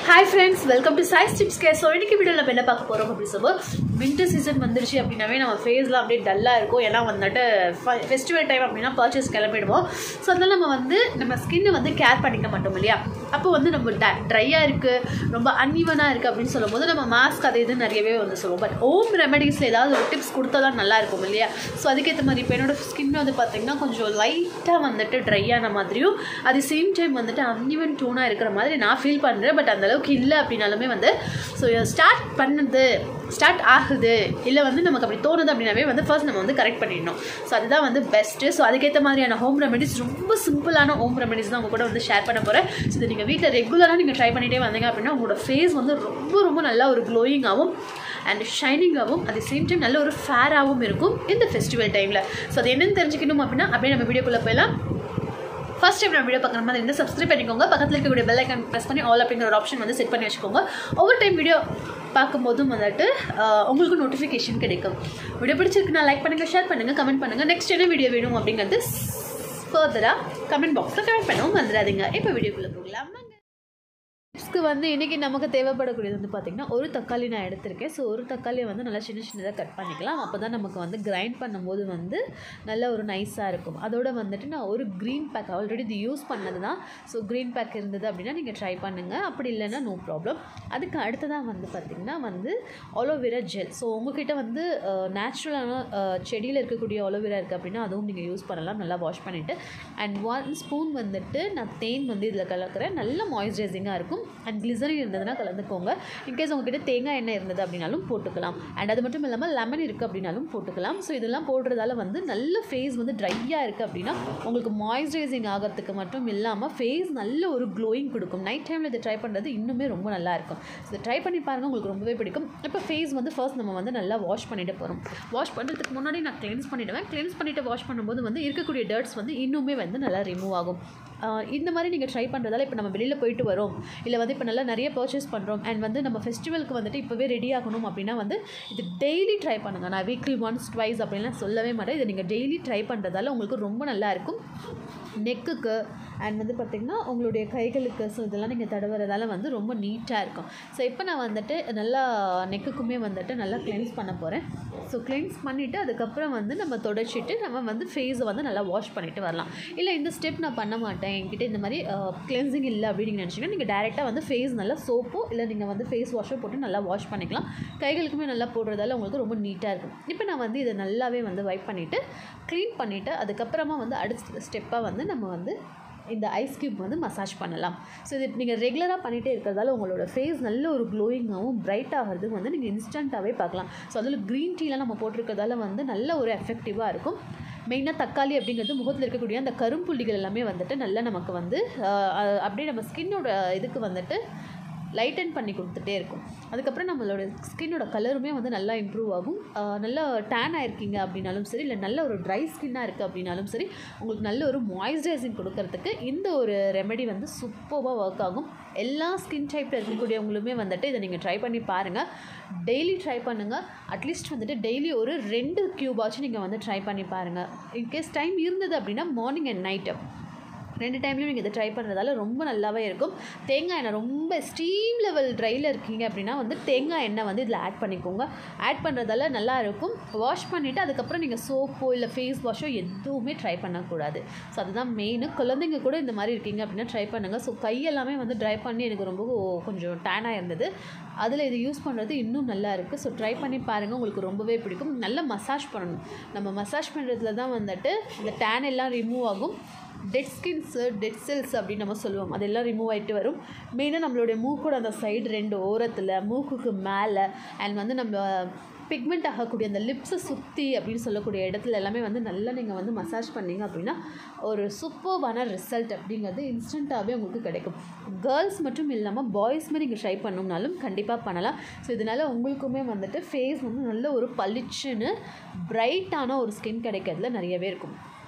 hi friends welcome to size tips K so இன்னைக்கு video நம்ம என்ன பார்க்க போகிறோம் அப்படின்னு சொல்லும்போது வின்டர் சீசன் வந்துருச்சு அப்படின்னாவே நம்ம ஃபேஸ்லாம் அப்படியே டல்லாக இருக்கும் ஏன்னா வந்துட்டு ஃபெஸ்டிவல் டைம் அப்படின்னா பர்ச்சேஸ் கிளம்பிடுவோம் ஸோ அதனால நம்ம வந்து நம்ம ஸ்கின்னை வந்து கேர் பண்ணிக்க மாட்டோம் இல்லையா அப்போ வந்து நம்ம ட்ரையாக இருக்குது ரொம்ப அன்இவனாக இருக்குது அப்படின்னு சொல்லும்போது நம்ம மாஸ்க் அது இது நிறையவே வந்து சொல்லுவோம் பட் ஹோம் ரெமெடிஸில் ஏதாவது ஒரு டிப்ஸ் கொடுத்தா தான் நல்லா இருக்கும் இல்லையா ஸோ அதுக்கேற்ற மாதிரி இப்போ என்னோட ஸ்கின் வந்து பார்த்திங்கன்னா கொஞ்சம் லைட்டாக வந்துட்டு ட்ரையான மாதிரியும் அது சேம் டைம் வந்துட்டு அன்இவன் டோனாக இருக்கிற மாதிரி நான் ஃபீல் பண்ணுறேன் பட் அந்த அளவுக்கு இல்லை அப்படின்னாலுமே வந்து ஸோ ஸ்டார்ட் பண்ணுது ஸ்டார்ட் ஆகுது இல்லை வந்து நமக்கு அப்படி தோணுது அப்படின்னாவே வந்து ஃபர்ஸ்ட் நம்ம வந்து கரெக்ட் பண்ணிடணும் ஸோ அதுதான் வந்து பெஸ்ட்டு ஸோ அதுக்கேற்ற மாதிரியான ஹோம் ரெமெடிஸ் ரொம்ப சிம்பிளான ஹோம் ரெமெடிஸ் தான் உங்கள் கூட வந்து ஷேர் பண்ண போகிறேன் ஸோ இது நீங்கள் வீட்டில் ரெகுலராக நீங்கள் ட்ரை பண்ணிகிட்டே வந்தீங்க அப்படின்னா உங்களோட ஃபேஸ் வந்து ரொம்ப ரொம்ப நல்லா ஒரு க்ளோயிங்காகவும் அண்ட் ஷைனிங்காகவும் அட் சேம் டைம் நல்ல ஒரு ஃபேராகவும் இருக்கும் இந்த ஃபெஸ்டிவல் டைமில் ஸோ அது என்னென்னு தெரிஞ்சுக்கணும் அப்படின்னா அப்படியே நம்ம வீடியோக்குள்ளே போயிடலாம் ஃபர்ஸ்ட் டைம் நான் வீடியோ பார்க்குற மாதிரி இருந்தால் சப்ஸ்கிரைப் பண்ணிக்கோங்க பக்கத்தில் இருக்கக்கூடிய பெல் ஐக்கன் ப்ரெஸ் பண்ணி ஆல் அப்படிங்கிற ஒரு ஆப்ஷன் வந்து செட் பண்ணி வச்சுக்கோங்க ஒவ்வொரு டைம் வீடியோ பார்க்கும்போதும் வந்துட்டு உங்களுக்கு நோட்டிஃபிகேஷன் கிடைக்கும் வீடியோ பிடிச்சிருக்குன்னா லைக் பண்ணுங்கள் ஷேர் பண்ணுங்கள் கமெண்ட் பண்ணுங்கள் நெக்ஸ்ட் என்ன வீடியோ வேணும் அப்படிங்கிறது ஃபர்தராக கமெண்ட் பாக்ஸில் கமெண்ட் பண்ணவும் வந்துடாதீங்க இப்போ வீடியோக்குள்ளே போகலாம் டிப்ஸ்க்கு வந்து இன்றைக்கி நமக்கு தேவைப்படக்கூடியது வந்து பார்த்திங்கன்னா ஒரு தக்காளி நான் எடுத்திருக்கேன் ஸோ ஒரு தக்காளியை வந்து நல்லா சின்ன சின்னதாக கட் பண்ணிக்கலாம் அப்போ தான் நமக்கு வந்து கிரைண்ட் பண்ணும்போது வந்து நல்ல ஒரு நைஸாக இருக்கும் அதோட வந்துட்டு நான் ஒரு க்ரீன் பேக் ஆல்ரெடி இது யூஸ் பண்ணது தான் ஸோ க்ரீன் பேக் இருந்தது அப்படின்னா நீங்கள் ட்ரை பண்ணுங்கள் அப்படி இல்லைன்னா நோ ப்ராப்ளம் அதுக்கு அடுத்ததாக வந்து பார்த்திங்கன்னா வந்து அலோவேரா ஜெல் ஸோ உங்ககிட்ட வந்து நேச்சுரலான செடியில் இருக்கக்கூடிய அலோவேரா இருக்குது அப்படின்னா அதுவும் நீங்கள் யூஸ் பண்ணலாம் நல்லா வாஷ் பண்ணிவிட்டு அண்ட் ஒன் ஸ்பூன் வந்துட்டு நான் தேன் வந்து இதில் கலக்கிறேன் நல்ல மாய்ஸ்சரைசிங்காக இருக்கும் அண்ட் கிளிசரின் இருந்ததுன்னா கலந்துக்கோங்க இன்கேஸ் உங்ககிட்ட தேங்காய் எண்ணெய் இருந்தது அப்படின்னாலும் போட்டுக்கலாம் அண்ட் அது மட்டும் இல்லாமல் லெமன் இருக்குது அப்படின்னாலும் போட்டுக்கலாம் ஸோ இதெல்லாம் போடுறதால வந்து நல்ல ஃபேஸ் வந்து ட்ரையாக இருக்குது அப்படின்னா உங்களுக்கு மாய்ஸ்சரைசிங் ஆகிறதுக்கு மட்டும் இல்லாமல் ஃபேஸ் நல்ல ஒரு க்ளோயிங் கொடுக்கும் நைட் டைமில் இதை ட்ரை பண்ணுறது இன்னுமே ரொம்ப நல்லா இருக்கும் ஸோ இதை ட்ரை பண்ணி பாருங்கள் உங்களுக்கு ரொம்பவே பிடிக்கும் இப்போ ஃபேஸ் வந்து ஃபர்ஸ்ட் நம்ம வந்து நல்லா வாஷ் பண்ணிட்டு போகிறோம் வாஷ் பண்ணுறதுக்கு முன்னாடி நான் கிளென்ஸ் பண்ணிவிடுவேன் கிளென்ஸ் பண்ணிவிட்டு வாஷ் பண்ணும்போது வந்து இருக்கக்கூடிய டர்ட்ஸ் வந்து இன்னுமே வந்து நல்லா ரிமூவ் ஆகும் இந்த மாதிரி நீங்கள் ட்ரை பண்ணுறதால இப்போ நம்ம வெளியில் போயிட்டு வரோம் இல்லை வந்து இப்போ நல்லா நிறைய பர்ச்சேஸ் பண்ணுறோம் அண்ட் வந்து நம்ம ஃபெஸ்டிவலுக்கு வந்துட்டு இப்போவே ரெடி ஆகணும் அப்படின்னா வந்து இது டெய்லி ட்ரை பண்ணுங்கள் நான் வீக்லி ஒன்ஸ் ட்வைஸ் அப்படின்லாம் சொல்லவே மாட்டேன் இதை நீங்கள் டெய்லி ட்ரை பண்ணுறதால உங்களுக்கு ரொம்ப நல்லா இருக்கும் நெக்குக்கு அண்ட் வந்து பார்த்திங்கன்னா உங்களுடைய கைகளுக்கு ஸோ இதெல்லாம் நீங்கள் தடவுறதால வந்து ரொம்ப நீட்டாக இருக்கும் ஸோ இப்போ நான் வந்துட்டு நல்லா நெக்குக்குமே வந்துட்டு நல்லா கிளென்ஸ் பண்ண போகிறேன் ஸோ கிளென்ஸ் பண்ணிவிட்டு அதுக்கப்புறம் வந்து நம்ம தொடச்சிட்டு நம்ம வந்து ஃபேஸை வந்து நல்லா வாஷ் பண்ணிவிட்டு வரலாம் இல்லை இந்த ஸ்டெப் நான் பண்ண மாட்டேன் என்கிட்ட இந்த மாதிரி கிளென்சிங் இல்லை அப்படின்னு நீங்கள் நினச்சிங்கன்னா நீங்கள் டேரெக்டாக வந்து ஃபேஸ் நல்லா சோப்போ இல்லை நீங்கள் வந்து ஃபேஸ் வாஷோ போட்டு நல்லா வாஷ் பண்ணிக்கலாம் கைகளுக்குமே நல்லா போடுறதால உங்களுக்கு ரொம்ப நீட்டாக இருக்கும் இப்போ நான் வந்து இதை நல்லாவே வந்து வைப் பண்ணிவிட்டு க்ளீன் பண்ணிவிட்டு அதுக்கப்புறமா வந்து அடுத்த ஸ்டெப்பாக வந்து நம்ம வந்து இந்த ஐஸ் க்யூப் வந்து மசாஜ் பண்ணலாம் ஸோ இது நீங்கள் ரெகுலராக பண்ணிகிட்டே இருக்கிறதால உங்களோட ஃபேஸ் நல்ல ஒரு க்ளோயிங்காகவும் பிரைட் ஆகிறதுக்கு வந்து நீங்கள் இன்ஸ்டண்ட்டாகவே பார்க்கலாம் ஸோ அதில் க்ரீன் டீலாம் நம்ம போட்டிருக்கிறதால வந்து நல்ல ஒரு எஃபெக்டிவாக இருக்கும் மெயினாக தக்காளி அப்படிங்கிறது முகத்தில் இருக்கக்கூடிய அந்த கரும்புள்ளிகள் எல்லாமே வந்துட்டு நல்லா நமக்கு வந்து அப்படியே நம்ம ஸ்கின்னோட இதுக்கு வந்துட்டு லைட்டன் பண்ணி கொடுத்துட்டே இருக்கும் அதுக்கப்புறம் நம்மளோட ஸ்கின்னோட கலருமே வந்து நல்லா இம்ப்ரூவ் ஆகும் நல்லா டேன் ஆயிருக்கீங்க அப்படின்னாலும் சரி இல்லை நல்ல ஒரு ட்ரை ஸ்கின்னாக இருக்குது அப்படின்னாலும் சரி உங்களுக்கு நல்ல ஒரு மாய்ஸ்சரைசிங் கொடுக்கறதுக்கு இந்த ஒரு ரெமெடி வந்து சூப்பராக ஒர்க் ஆகும் எல்லா ஸ்கின் டைப்பில் இருக்கக்கூடியவங்களுமே வந்துட்டு இதை நீங்கள் ட்ரை பண்ணி பாருங்கள் டெய்லி ட்ரை பண்ணுங்கள் அட்லீஸ்ட் வந்துட்டு டெய்லி ஒரு ரெண்டு க்யூபாச்சும் நீங்கள் வந்து ட்ரை பண்ணி பாருங்கள் இன்கேஸ் டைம் இருந்தது அப்படின்னா மார்னிங் அண்ட் நைட்டு ரெண்டு டைம்லையும் நீங்கள் இதை ட்ரை பண்ணுறதால ரொம்ப நல்லாவே இருக்கும் தேங்காய் எண்ணெய் ரொம்ப ஸ்டீம் லெவல் ட்ரையில் இருக்கீங்க அப்படின்னா வந்து தேங்காய் எண்ணெய் வந்து இதில் ஆட் பண்ணிக்கோங்க ஆட் பண்ணுறதால நல்லா இருக்கும் வாஷ் பண்ணிவிட்டு அதுக்கப்புறம் நீங்கள் சோப்போ இல்லை ஃபேஸ் வாஷோ எதுவுமே ட்ரை பண்ணக்கூடாது ஸோ அதுதான் மெயின் குழந்தைங்க கூட இந்த மாதிரி இருக்கீங்க அப்படின்னா ட்ரை பண்ணுங்கள் ஸோ கையெல்லாமே வந்து ட்ரை பண்ணி எனக்கு ரொம்ப கொஞ்சம் டேனாக இருந்தது அதில் இது யூஸ் பண்ணுறது இன்னும் நல்லா இருக்குது ஸோ ட்ரை பண்ணி பாருங்கள் உங்களுக்கு ரொம்பவே பிடிக்கும் நல்லா மசாஜ் பண்ணணும் நம்ம மசாஜ் பண்ணுறதுல தான் வந்துட்டு இந்த டேன் எல்லாம் ரிமூவ் ஆகும் டெட் ஸ்கின்ஸு டெட் செல்ஸ் அப்படின்னு நம்ம சொல்லுவோம் அதெல்லாம் ரிமூவ் ஆகிட்டு வரும் மெயினாக நம்மளுடைய மூக்கோட அந்த சைடு ரெண்டு ஓரத்தில் மூக்குக்கு மேலே அண்ட் வந்து நம்ம பிக்மெண்ட் ஆகக்கூடிய அந்த லிப்ஸை சுற்றி அப்படின்னு சொல்லக்கூடிய இடத்துல எல்லாமே வந்து நல்லா நீங்கள் வந்து மசாஜ் பண்ணிங்க அப்படின்னா ஒரு சூப்பர்வான ரிசல்ட் அப்படிங்கிறது இன்ஸ்டண்ட்டாகவே உங்களுக்கு கிடைக்கும் கேர்ள்ஸ் மட்டும் இல்லாமல் பாய்ஸ்மே நீங்கள் ட்ரை பண்ணணும்னாலும் கண்டிப்பாக பண்ணலாம் ஸோ இதனால் உங்களுக்குமே வந்துட்டு ஃபேஸ் வந்து நல்ல ஒரு பளிச்சுன்னு பிரைட்டான ஒரு ஸ்கின் கிடைக்கிறதுல நிறையவே இருக்கும்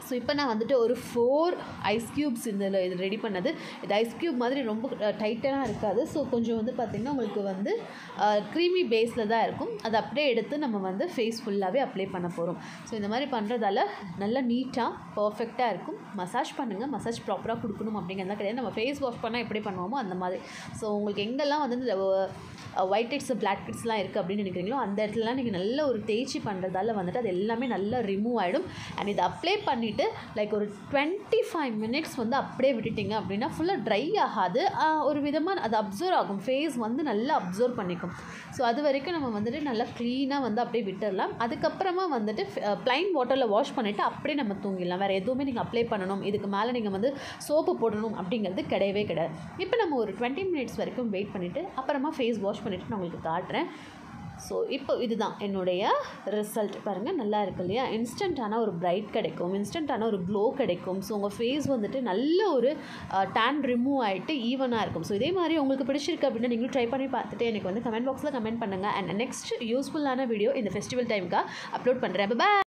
ஸோ இப்போ நான் வந்துட்டு ஒரு ஃபோர் ஐஸ் க்யூப்ஸ் இதில் இது ரெடி பண்ணது இது ஐஸ் க்யூப் மாதிரி ரொம்ப டைட்டாக இருக்காது ஸோ கொஞ்சம் வந்து பார்த்திங்கன்னா உங்களுக்கு வந்து க்ரீமி பேஸில் தான் இருக்கும் அதை அப்படியே எடுத்து நம்ம வந்து ஃபேஸ் ஃபுல்லாகவே அப்ளை பண்ண போகிறோம் ஸோ இந்த மாதிரி பண்ணுறதால நல்லா நீட்டாக பர்ஃபெக்டாக இருக்கும் மசாஜ் பண்ணுங்கள் மசாஜ் ப்ராப்பராக கொடுக்கணும் அப்படிங்கிறதுலாம் கிடையாது நம்ம ஃபேஸ் வாஷ் பண்ணால் எப்படி பண்ணுவோமோ அந்த மாதிரி ஸோ உங்களுக்கு எங்கெல்லாம் வந்து இந்த ஒயிட் ஹெட்ஸ் பிளாக் ஹெட்ஸ்லாம் இருக்குது அப்படின்னு நினைக்கிறீங்களோ அந்த இடத்துலலாம் நீங்கள் நல்ல ஒரு தேய்ச்சி பண்ணுறதால வந்துட்டு அது எல்லாமே நல்லா ரிமூவ் ஆகிடும் அண்ட் இதை அப்ளை பண்ணிவிட்டு லைக் ஒரு டுவெண்ட்டி ஃபைவ் மினிட்ஸ் வந்து அப்படியே விட்டுட்டிங்க அப்படின்னா ஃபுல்லாக ட்ரை ஆகாது ஆஹ் ஒரு விதமாக அது அப்சர்வ் ஆகும் ஃபேஸ் வந்து நல்லா அப்சர்வ் பண்ணிக்கும் ஸோ அது வரைக்கும் நம்ம வந்துட்டு நல்லா க்ளீனாக வந்து அப்படியே விட்டுடலாம் அதுக்கப்புறமா வந்துட்டு ப்ளைன் வாட்டரில் வாஷ் பண்ணிவிட்டு அப்படியே நம்ம தூங்கிடலாம் வேறு எதுவுமே நீங்கள் அப்ளை பண்ணணும் இதுக்கு மேலே நீங்கள் வந்து சோப்பு போடணும் அப்படிங்கிறது கிடையவே கிடையாது இப்போ நம்ம ஒரு டுவெண்ட்டி மினிட்ஸ் வரைக்கும் வெயிட் பண்ணிவிட்டு அப்புறமா ஃபேஸ் வாஷ் பண்ணிவிட்டு நான் உங்களுக்கு காட்டுறேன் ஸோ இப்போ இதுதான் என்னுடைய ரிசல்ட் பாருங்கள் நல்லா இருக்கு இல்லையா இன்ஸ்டண்ட்டான ஒரு பிரைட் கிடைக்கும் இன்ஸ்டண்ட்டான ஒரு க்ளோ கிடைக்கும் ஸோ உங்கள் ஃபேஸ் வந்துட்டு நல்ல ஒரு டேன் ரிமூவ் ஆகிட்டு ஈவனாக இருக்கும் ஸோ இதே மாதிரி உங்களுக்கு பிடிச்சிருக்கு அப்படின்னா நீங்களும் ட்ரை பண்ணி பார்த்துட்டு எனக்கு வந்து கமெண்ட் பாக்ஸில் கமெண்ட் பண்ணுங்கள் அண்ட் நெக்ஸ்ட் யூஸ்ஃபுல்லான வீடியோ இந்த ஃபெஸ்டிவல் டைமுக்காக அப்லோட் பண்ணுறேன் பாய்